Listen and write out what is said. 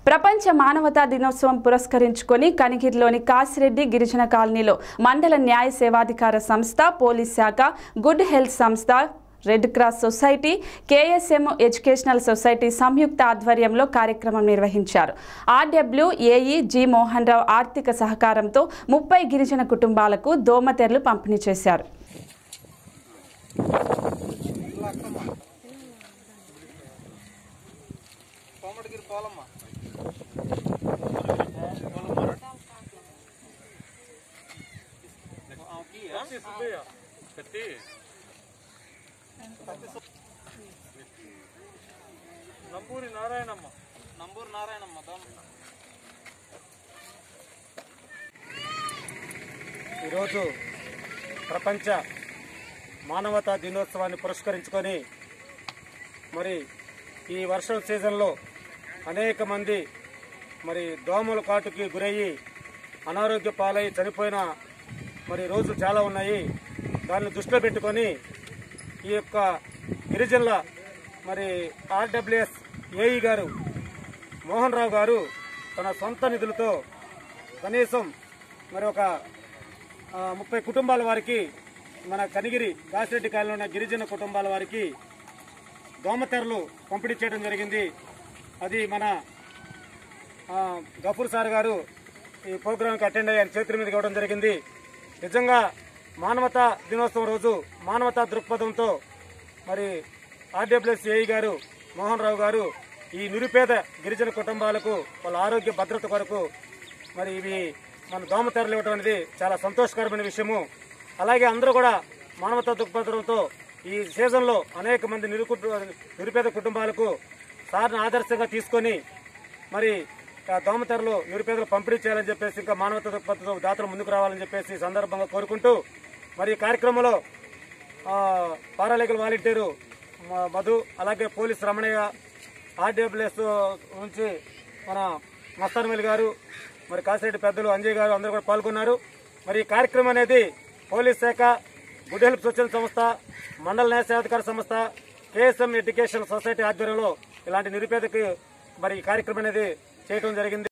ప్రపంచ మానవతా దినోత్సవం పురస్కరించుకొని కనిగిరిలోని కాసిరెడ్డి గిరిజన కాలనీలో మండల న్యాయ సేవాధికార సంస్థ పోలీస్ శాఖ గుడ్ హెల్త్ సంస్థ red cross society KSM educational society సంయుక్త ఆధ్వర్యంలో కార్యక్రమం నిర్వహించారు RW AE G Mohan Rao ఆర్థిక సహకారంతో ముప్పై గిరిజన కుటుంబాలకు దోమతెరలు పంపిణీ చేశారు కోమటిగిరి పోలమ్మ కత్తి నంబూరి నారాయణమ్మ నంబూరి నారాయణమ్మ దోమ ఈరోజు ప్రపంచ మానవతా దినోత్సవాన్ని పురస్కరించుకొని మరి ఈ వర్షం సీజన్లో అనేక మంది మరి దోమల కాటుకి గురయ్యి అనారోగ్య పాలై చనిపోయిన మరి రోజులు చాలా ఉన్నాయి దాన్ని దృష్టిలో పెట్టుకొని ఈ యొక్క గిరిజనుల మరి ఆర్డబ్ల్యూఎస్ ఏఈ గారు మోహన్ రావు గారు తన సొంత నిధులతో కనీసం మరి ఒక ఆ, ముప్పై కుటుంబాల వారికి మన కనిగిరి కాసిరెడ్డి కాలంలో ఉన్న గిరిజన కుటుంబాల వారికి దోమతెరలు పంపిణీ చేయడం జరిగింది అది మన ఆ, గఫూర్ సార్ గారు ఈ ప్రోగ్రాంకి అటెండ్ అయ్యారు చేతుల మీద ఇవ్వడం జరిగింది నిజంగా మానవతా దినోత్సవం రోజు మానవతా దృక్పథంతో మరి ఆర్డబ్ల్యూఎస్ ఏఈ గారు మోహన్ రావు గారు ఈ నిరుపేద గిరిజన కుటుంబాలకు వాళ్ళ ఆరోగ్య భద్రత కొరకు మరి ఇవి మన దోమతెరలు ఇవ్వడం అనేది చాలా సంతోషకరమైన విషయము అలాగే అందరూ కూడా మానవతా దృక్పథంతో ఈ సీజన్లో అనేక మంది నిరుకుటు నిరుపేద కుటుంబాలకు సార్ని ఆదర్శంగా తీసుకొని మరి ఆ దోమతెరలు నిరుపేదలు పంపిణీ చేయాలని చెప్పేసి ఇంకా మానవతా దృక్పథంతో దాతలు ముందుకు రావాలని చెప్పేసి ఈ సందర్భంగా కోరుకుంటూ మరి ఈ కార్యక్రమంలో ఆ, పారాలీగల్ వాలంటీరు మ- మధు అలాగే పోలీస్ రమణయ్య ఆర్డబ్ల్యూఎస్ నుంచి మన మస్తానమల్లి గారు మరి కాసిరెడ్డి పెద్దలు అంజయ్ గారు అందరూ కూడా పాల్గొన్నారు మరి ఈ కార్యక్రమం అనేది పోలీస్ శాఖ గుడ్ హెల్ప్ స్వచ్ఛంద సంస్థ మండల న్యాయ సేవాధికార సంస్థ కేఎస్ఎం ఎడ్యుకేషన్ సొసైటీ ఆధ్వర్యంలో ఇలాంటి నిరుపేదకి మరి ఈ కార్యక్రమం అనేది చేయడం జరిగింది